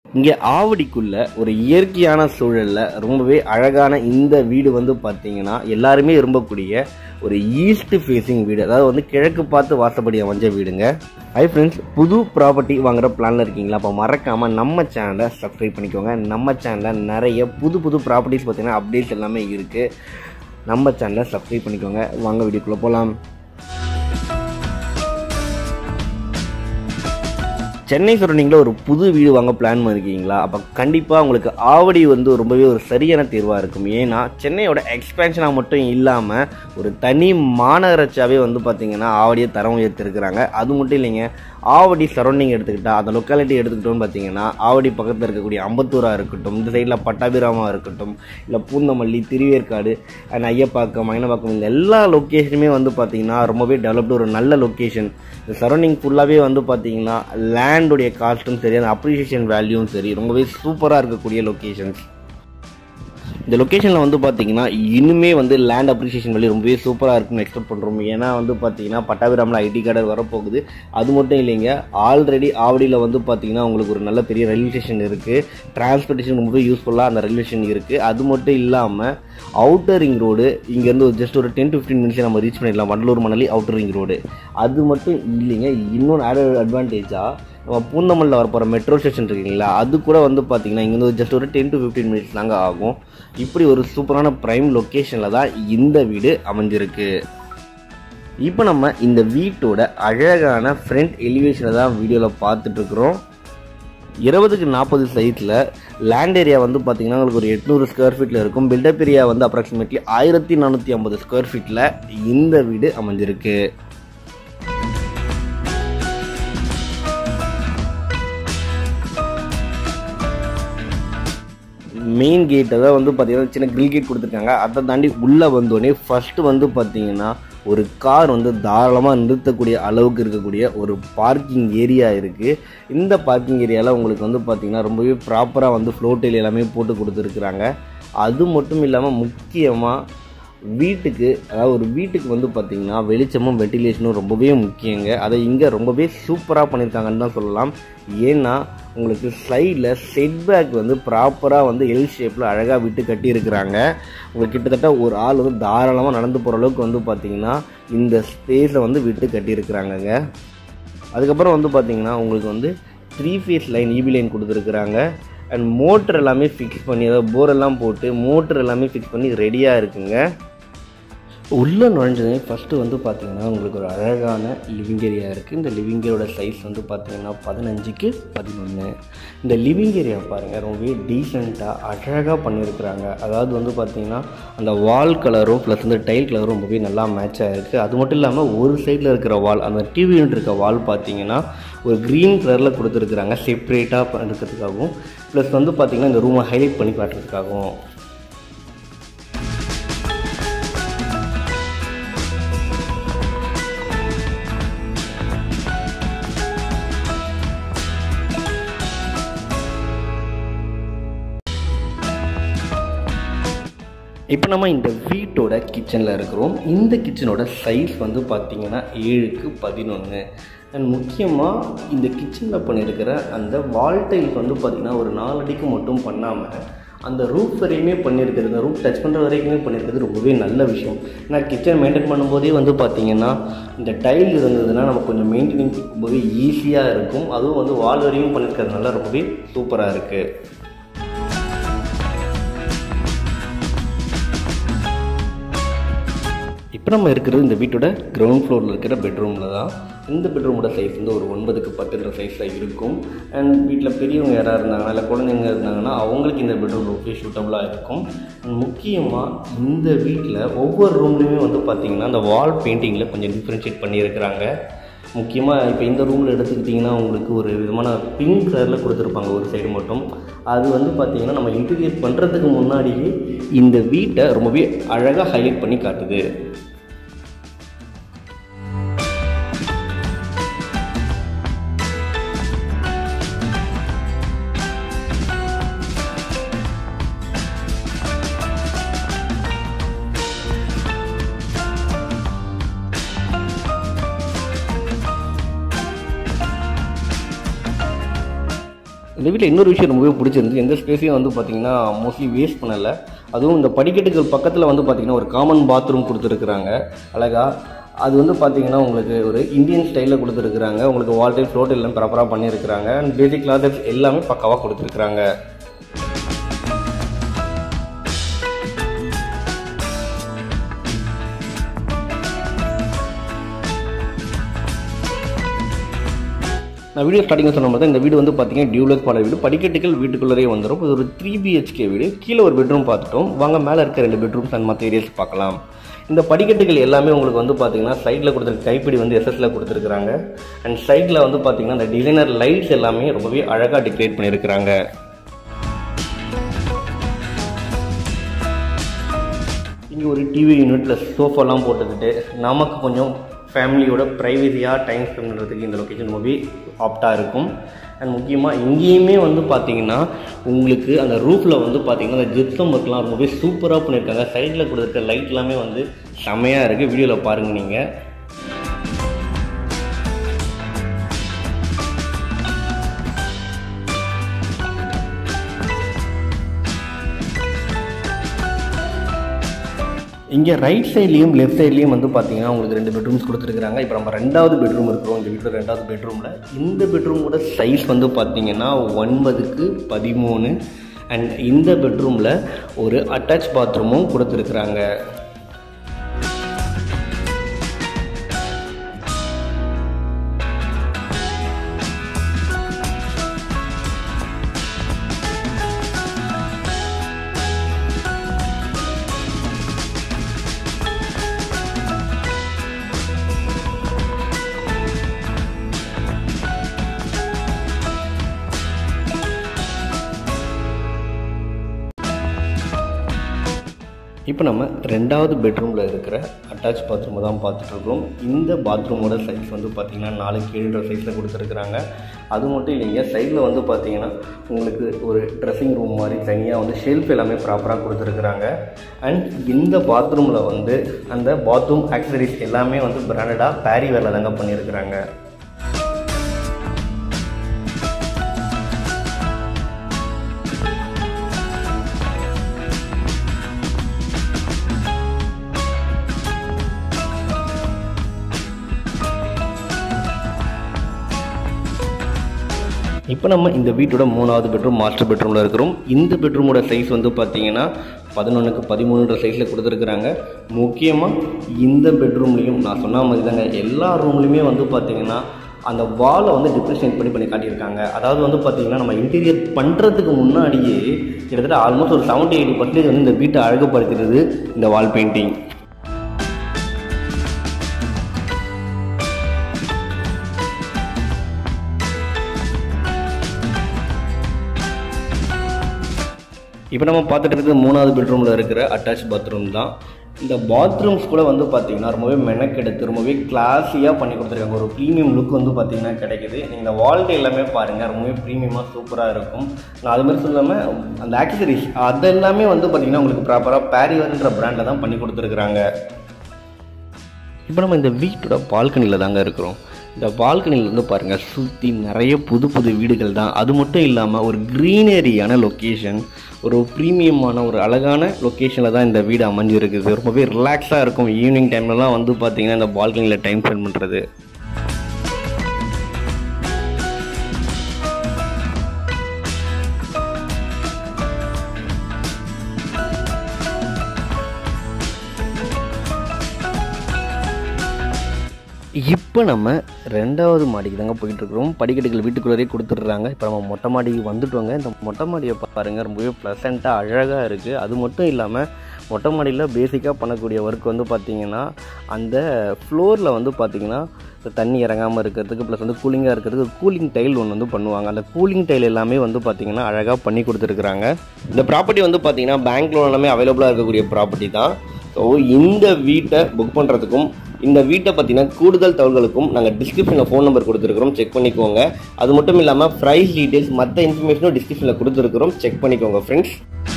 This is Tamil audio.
இங்கே ஆவடிக்குள்ள ஒரு இயற்கையான சூழல்ல ரொம்பவே அழகான இந்த வீடு வந்து பார்த்தீங்கன்னா எல்லாருமே விரும்பக்கூடிய ஒரு ஈஸ்ட் ஃபேஸிங் வீடு அதாவது வந்து கிழக்கு பார்த்து வாசப்படி அமைஞ்ச வீடுங்க ஹை ஃப்ரெண்ட்ஸ் புது ப்ராப்பர்ட்டி வாங்குற பிளான்ல இருக்கீங்களா அப்போ மறக்காம நம்ம சேனலை சப்ஸ்கிரைப் பண்ணிக்கோங்க நம்ம சேனலில் நிறைய புது புது ப்ராப்பர்ட்டிஸ் பார்த்தீங்கன்னா அப்டேட்ஸ் எல்லாமே இருக்கு நம்ம சேனலை சப்ஸ்கிரைப் பண்ணிக்கோங்க வாங்க வீடியோக்குள்ளே போகலாம் சென்னை சரௌண்டிங்கில் ஒரு புது வீடு வாங்க பிளான் பண்ணிருக்கீங்களா அப்போ கண்டிப்பாக உங்களுக்கு ஆவடி வந்து ரொம்பவே ஒரு சரியான தீர்வாக இருக்கும் ஏன்னா சென்னையோட எக்ஸ்பேன்ஷனாக மட்டும் இல்லாமல் ஒரு தனி மாநகராட்சியாகவே வந்து பார்த்தீங்கன்னா ஆவடியை தரம் உயர்த்திருக்கிறாங்க அது மட்டும் இல்லைங்க ஆவடி சரௌண்டிங் எடுத்துக்கிட்டா அந்த லொக்காலிட்டி எடுத்துக்கிட்டோம்னு பார்த்தீங்கன்னா ஆவடி பக்கத்தில் இருக்கக்கூடிய அம்பத்தூராக இருக்கட்டும் இந்த சைடில் பட்டாபிராமா இருக்கட்டும் இல்லை பூந்தமல்லி திருவேற்காடு அண்ட் ஐயப்பாக்கம் மயனப்பாக்கம் இந்த எல்லா லொக்கேஷனுமே வந்து பார்த்தீங்கன்னா ரொம்பவே டெவலப்டு ஒரு நல்ல லொக்கேஷன் இந்த சரௌண்டிங் ஃபுல்லாகவே வந்து பார்த்தீங்கன்னா லேண்டுடைய காஸ்ட்டும் சரி அந்த அப்ரிசியேஷன் வேல்யூவும் சரி ரொம்பவே சூப்பராக இருக்கக்கூடிய லொக்கேஷன்ஸ் இந்த லொக்கேஷனில் வந்து பார்த்தீங்கன்னா இன்னுமே வந்து லேண்ட் அப்ரிசியேஷன் வேல்யூ ரொம்பவே சூப்பராக இருக்குன்னு எக்ஸ்பெக்ட் பண்ணுறோம் ஏன்னா வந்து பார்த்தீங்கன்னா பட்டாபிராமில் ஐடி கார்டர் வரப்போகுது அது மட்டும் இல்லைங்க ஆல்ரெடி ஆவடியில் வந்து பார்த்தீங்கன்னா உங்களுக்கு ஒரு நல்ல பெரிய ரயில்வே ஸ்டேஷன் இருக்குது டிரான்ஸ்போர்ட்டேஷன் ரொம்பவே யூஸ்ஃபுல்லாக அந்த ரயில்வே ஸ்டேஷன் இருக்குது அது மட்டும் இல்லாமல் அவுட்டர் ரிங் ரோடு இங்கேருந்து ஜஸ்ட் ஒரு டென் டு ஃபிஃப்டீன் மினிட்ஸ் நம்ம ரீச் பண்ணிடலாம் Vandalur Manali outer ring road அது மட்டும் இல்லைங்க இன்னொன்று ஆடட் அட்வான்டேஜாக நம்ம பூந்தமல்லில் வரப்போகிற மெட்ரோ ஸ்டேஷன் இருக்குங்களா அது கூட வந்து பார்த்தீங்கன்னா இங்கேருந்து ஜஸ்ட் ஒரு டென் டு ஃபிஃப்டீன் மினிட்ஸ் தாங்க ஆகும் இப்படி ஒரு சூப்பரான ப்ரைம் லொக்கேஷனில் தான் இந்த வீடு அமைஞ்சிருக்கு இப்போ நம்ம இந்த வீட்டோட அழகான ஃப்ரண்ட் எலிவேஷனை தான் வீடியோவில் பார்த்துட்ருக்குறோம் இருபதுக்கு நாற்பது சைட்டில் லேண்ட் ஏரியா வந்து பார்த்தீங்கன்னா உங்களுக்கு ஒரு எட்நூறு ஸ்கொயர் ஃபீட்டில் இருக்கும் பில்டப் ஏரியா வந்து அப்ராக்சிமேட்லி ஆயிரத்தி நானூற்றி ஐம்பது ஸ்கொயர் ஃபீட்டில் இந்த வீடு அமைஞ்சிருக்கு மெயின் கேட்டை தான் வந்து பார்த்தீங்கன்னா சின்ன கிரில் கேட் கொடுத்துருக்காங்க அதை தாண்டி உள்ளே வந்தோடனே ஃபஸ்ட்டு வந்து பார்த்தீங்கன்னா ஒரு கார் வந்து தாராளமாக நிறுத்தக்கூடிய அளவுக்கு இருக்கக்கூடிய ஒரு பார்க்கிங் ஏரியா இருக்குது இந்த பார்க்கிங் ஏரியாவில் உங்களுக்கு வந்து பார்த்திங்கன்னா ரொம்பவே ப்ராப்பராக வந்து ஃப்ளோட்டில் எல்லாமே போட்டு கொடுத்துருக்குறாங்க அது மட்டும் இல்லாமல் முக்கியமாக வீட்டுக்கு அதாவது ஒரு வீட்டுக்கு வந்து பார்த்திங்கன்னா வெளிச்சமும் வென்டிலேஷனும் ரொம்பவே முக்கியங்க அதை இங்கே ரொம்பவே சூப்பராக பண்ணியிருக்காங்கன்னு தான் சொல்லலாம் ஏன்னா உங்களுக்கு சைடில் செட்பேக் வந்து ப்ராப்பராக வந்து எல் ஷேப்பில் அழகாக விட்டு கட்டியிருக்கிறாங்க உங்களுக்கு கிட்டத்தட்ட ஒரு ஆள் வந்து தாராளமாக நடந்து போகிற அளவுக்கு வந்து பார்த்திங்கன்னா இந்த ஸ்பேஸை வந்து விட்டு கட்டியிருக்கிறாங்கங்க அதுக்கப்புறம் வந்து பார்த்திங்கன்னா உங்களுக்கு வந்து three phase line EB line கொடுத்துருக்குறாங்க அண்ட் மோட்ரு எல்லாமே ஃபிக்ஸ் பண்ணி அதாவது போர் எல்லாம் போட்டு மோட்ரு எல்லாமே ஃபிக்ஸ் பண்ணி ரெடியாக இருக்குங்க உள்ளே நுழைஞ்சதே ஃபஸ்ட்டு வந்து பார்த்தீங்கன்னா உங்களுக்கு ஒரு அழகான லிவிங் ஏரியா இருக்குது இந்த லிவிங் ஏரியோட சைஸ் வந்து பார்த்தீங்கன்னா பதினஞ்சுக்கு பதினொன்று இந்த லிவிங் ஏரியா பாருங்கள் ரொம்பவே டீசெண்டாக அழகாக பண்ணியிருக்கிறாங்க அதாவது வந்து பார்த்தீங்கன்னா அந்த வால் கலரும் ப்ளஸ் வந்து டைல் கலரும் ரொம்பவே நல்லா மேட்ச் ஆகிருக்கு அது மட்டும் இல்லாமல் ஒரு சைடில் இருக்கிற வால் அந்த டிவி யூனிட் இருக்க வால் பார்த்தீங்கன்னா ஒரு க்ரீன் கலரில் கொடுத்துருக்குறாங்க செப்ரேட்டாக பண்ணுறதுக்காகவும் ப்ளஸ் வந்து பார்த்திங்கன்னா இந்த ரூமை ஹைலைட் பண்ணி காட்டுறதுக்காகவும் இப்போ நம்ம இந்த வீட்டோட கிச்சனில் இருக்கிறோம் இந்த கிச்சனோட சைஸ் வந்து பார்த்திங்கன்னா ஏழுக்கு பதினொன்று அண்ட் முக்கியமாக இந்த கிச்சனில் பண்ணியிருக்கிற அந்த வால் டைல்ஸ் வந்து பார்த்திங்கன்னா ஒரு நாலு அடிக்கு மட்டும் பண்ணாமல் அந்த ரூஃப் வரையுமே பண்ணியிருக்கிறது இந்த ரூஃப் டச் பண்ணுற வரைக்குமே பண்ணியிருக்கிறது ரொம்பவே நல்ல விஷயம் ஏன்னா கிச்சன் மெயின்டைன் பண்ணும்போதே வந்து பார்த்திங்கன்னா இந்த டைல் இருந்ததுன்னா நம்ம கொஞ்சம் மெயின்டைனிங் ரொம்பவே ஈஸியாக இருக்கும் அதுவும் வந்து வால் வரையும் பண்ணியிருக்கிறதுனால ரொம்பவே சூப்பராக இருக்குது இப்போ நம்ம இருக்கிறது இந்த வீட்டோட கிரவுண்ட் ஃப்ளோரில் இருக்கிற பெட்ரூமில் தான் இந்த பெட்ரூமோட சைஸ் வந்து ஒரு ஒன்பதுக்கு பத்துன்ற சைஸில் இருக்கும் அண்ட் வீட்டில் பெரியவங்க யாராக இருந்தாங்கன்னா இல்லை குழந்தைங்க இருந்தாங்கன்னா அவங்களுக்கு இந்த பெட்ரூம் ரொம்ப சூட்டபுளாக இருக்கும் அண்ட் முக்கியமாக இந்த வீட்டில் ஒவ்வொரு ரூம்லேயுமே வந்து பார்த்திங்கன்னா அந்த வால் பெயிண்டிங்கில் கொஞ்சம் டிஃப்ரென்ஷியேட் பண்ணியிருக்கிறாங்க முக்கியமாக இப்போ இந்த ரூமில் எடுத்துக்கிட்டிங்கன்னா உங்களுக்கு ஒரு விதமான பிங்க் கலரில் கொடுத்துருப்பாங்க ஒரு சைடு மட்டும் அது வந்து பார்த்திங்கன்னா நம்ம இன்டீரியர் பண்ணுறதுக்கு முன்னாடியே இந்த வீட்டை ரொம்பவே அழகாக ஹைலைட் பண்ணி காட்டுது இந்த வீட்டில் இன்னொரு விஷயம் ரொம்பவே பிடிச்சிருந்துச்சு எந்த ஸ்பேஸையும் வந்து பார்த்தீங்கன்னா மோஸ்ட்லி வேஸ்ட் பண்ணலை அதுவும் இந்த படிக்கட்டுகள் பக்கத்தில் வந்து பார்த்தீங்கன்னா ஒரு காமன் பாத்ரூம் கொடுத்துருக்குறாங்க அழகா அது வந்து பார்த்தீங்கன்னா உங்களுக்கு ஒரு இந்தியன் ஸ்டைலில் கொடுத்துருக்குறாங்க உங்களுக்கு வால் டைப் ஃப்ளோட் எல்லாம் ப்ராப்பராக பண்ணியிருக்கிறாங்க அண்ட் பேசிக் கிளாத்தஸ் எல்லாமே பக்காவாக கொடுத்துருக்குறாங்க நான் வீடியோ ஸ்டார்டிங்கில் சொன்ன மாதிரி தான் இந்த வீடு வந்து பார்த்தீங்கன்னா டியூலக் பாட வீடு படிக்கட்டுகள் வீட்டுக்குள்ளேயே வந்துடும் இது ஒரு த்ரீ பிஹெச்கே வீடு கீழே ஒரு பெட்ரூம் பார்த்துட்டோம் வாங்க மேலே இருக்க ரெண்டு பெட்ரூம்ஸ் அண்ட் மற்ற ஏரியாஸ் பார்க்கலாம் இந்த படிக்கட்டுகள் எல்லாமே உங்களுக்கு வந்து பார்த்தீங்கன்னா சைடில் கொடுத்துருக்க கைப்பிடி வந்து எஸ்எஸ்ல கொடுத்துருக்குறாங்க அண்ட் சைடில் வந்து பார்த்தீங்கன்னா இந்த டிசைனர் லைட்ஸ் எல்லாமே ரொம்பவே அழகாக டெக்கரேட் பண்ணியிருக்கிறாங்க இங்கே ஒரு டிவி யூனிட் ப்ளஸ் சோஃபாலாம் போட்டுக்கிட்டு நமக்கு கொஞ்சம் ஃபேமிலியோட ப்ரைவசியாக டைம் ஸ்பெண்ட் பண்ணுறதுக்கு இந்த லொக்கேஷன் ரொம்பவே ஆப்டாக இருக்கும் அண்ட் முக்கியமாக இங்கேயுமே வந்து பார்த்தீங்கன்னா உங்களுக்கு அந்த ரூஃபில் வந்து பார்த்தீங்கன்னா அந்த ஜிப்சம் ஒர்க்லாம் ரொம்பவே சூப்பராக பண்ணியிருக்காங்க சைடில் கொடுத்துருக்க லைட் எல்லாமே வந்து செமையாக இருக்குது வீடியோவில் பாருங்கள் நீங்கள் இங்கே ரைட் சைட்லேயும் லெஃப்ட் சைட்லேயும் வந்து பார்த்தீங்கன்னா உங்களுக்கு ரெண்டு பெட்ரூம்ஸ் கொடுத்துருக்குறாங்க இப்போ நம்ம ரெண்டாவது பெட்ரூம் இருக்கிறோம் இந்த வீட்டில் ரெண்டாவது பெட்ரூமில் இந்த பெட்ரூமோட சைஸ் வந்து பார்த்தீங்கன்னா ஒன்பதுக்கு பதிமூணு அண்ட் இந்த பெட்ரூமில் ஒரு அட்டாச் பாத்ரூமும் கொடுத்துருக்குறாங்க இப்போ நம்ம ரெண்டாவது பெட்ரூமில் இருக்கிற அட்டாச் பாத்ரூமை தான் பார்த்துட்டு இருக்கோம் இந்த பாத்ரூமோட சைஸ் வந்து பார்த்திங்கன்னா நாலுக்கு ஏழுன்ற சைஸில் கொடுத்துருக்குறாங்க அது மட்டும் இல்லைங்க சைடில் வந்து பார்த்தீங்கன்னா உங்களுக்கு ஒரு ட்ரெஸ்ஸிங் ரூம் மாதிரி தனியாக வந்து ஷெல்ஃப் எல்லாமே ப்ராப்பராக கொடுத்துருக்குறாங்க அண்ட் இந்த பாத்ரூமில் வந்து அந்த பாத்ரூம் ஆக்சசரிஸ் எல்லாமே வந்து பிராண்டடாக பேரி வேலை தாங்க பண்ணியிருக்கிறாங்க இப்போ நம்ம இந்த வீட்டோட மூணாவது பெட்ரூம் மாஸ்டர் பெட்ரூமில் இருக்கிறோம் இந்த பெட்ரூமோட சைஸ் வந்து பார்த்தீங்கன்னா பதினொன்றுக்கு பதிமூணுன்ற சைஸில் கொடுத்துருக்குறாங்க முக்கியமாக இந்த பெட்ரூம்லேயும் நான் சொன்ன மாதிரி தாங்க எல்லா ரூம்லேயுமே வந்து பார்த்தீங்கன்னா அந்த வாலை வந்து டிப்ரெஷன் பண்ணி பண்ணி காட்டியிருக்காங்க அதாவது வந்து பார்த்தீங்கன்னா நம்ம இன்டீரியர் பண்ணுறதுக்கு முன்னாடியே கிட்டத்தட்ட ஆல்மோஸ்ட் ஒரு செவன்ட்டி எயிட்டி பர்சன்டேஜ் வந்து இந்த வீட்டை அழகுபடுத்துறது இந்த வால் பெயிண்டிங் இப்போ நம்ம பார்த்துட்டு இருக்கிறது மூணாவது பெட்ரூமில் இருக்கிற அட்டாச் பாத்ரூம் தான் இந்த பாத்ரூம்ஸ் கூட வந்து பார்த்தீங்கன்னா ரொம்பவே மெனக்கெடுத்து ரொம்பவே கிளாஸியாக பண்ணி கொடுத்துருக்காங்க ஒரு ப்ரீமியம் லுக் வந்து பார்த்தீங்கன்னா கிடைக்குது நீங்கள் இந்த வால்ட்டு எல்லாமே பாருங்கள் ரொம்பவே ப்ரீமியமாக சூப்பராக இருக்கும் நான் அது மாதிரி சொல்லாமல் அந்த ஆக்சசரிஸ் அதெல்லாமே வந்து பார்த்தீங்கன்னா உங்களுக்கு ப்ராப்பராக பேரியர்ன்ற பிராண்டில் தான் பண்ணி கொடுத்துருக்குறாங்க இப்போ நம்ம இந்த வீட்டோட பால்கனியில் தாங்க இருக்கிறோம் இந்த பால்கனியில் வந்து பாருங்கள் சுற்றி நிறைய புது புது வீடுகள் தான் அது மட்டும் இல்லாமல் ஒரு க்ரீனரியான லொக்கேஷன் ஒரு ப்ரீமியமான ஒரு அழகான லொக்கேஷனில் தான் இந்த வீடு அமைஞ்சிருக்குது ரொம்பவே ரிலாக்ஸாக இருக்கும் ஈவினிங் டைம்லலாம் வந்து பார்த்தீங்கன்னா இந்த பால்கனியில் டைம் ஸ்பெண்ட் பண்ணுறது இப்போ நம்ம ரெண்டாவது மாடிக்கு தாங்க போயிட்டுருக்குறோம் படிக்கட்டுகள் வீட்டுக்குள்ளேயே கொடுத்துட்றாங்க இப்போ நம்ம மொட்டை மாடிக்கு வந்துட்டோங்க இந்த மொட்டை மாடியை பாருங்கள் ரொம்பவே ப்ளசண்ட்டாக அழகாக இருக்குது அது மட்டும் இல்லாமல் மொட்டை மாடியில் பேசிக்காக பண்ணக்கூடிய ஒர்க் வந்து பார்த்திங்கன்னா அந்த ஃப்ளோரில் வந்து பார்த்திங்கன்னா இந்த தண்ணி இறங்காமல் இருக்கிறதுக்கு ப்ளஸ் வந்து கூலிங்காக இருக்கிறதுக்கு கூலிங் டைல் ஒன்று வந்து பண்ணுவாங்க அந்த கூலிங் டைல் எல்லாமே வந்து பார்த்திங்கன்னா அழகாக பண்ணி கொடுத்துருக்குறாங்க இந்த ப்ராப்பர்ட்டி வந்து பார்த்திங்கன்னா பேங்க் லோன் எல்லாமே அவைலபிளாக இருக்கக்கூடிய ப்ராப்பர்ட்டி தான் ஸோ இந்த வீட்டை புக் பண்ணுறதுக்கும் இந்த வீட்டை பற்றின கூடுதல் தகவல்களுக்கும் நாங்கள் டிஸ்கிரிப்ஷனில் ஃபோன் நம்பர் கொடுத்துருக்குறோம் செக் பண்ணிக்கோங்க அது மட்டும் இல்லாமல் ப்ரைஸ் டீட்டெயில்ஸ் மற்ற இன்ஃபர்மேஷனும் டிஸ்கிரிப்ஷனில் கொடுத்துருக்குறோம் செக் பண்ணிக்கோங்க ஃப்ரெண்ட்ஸ்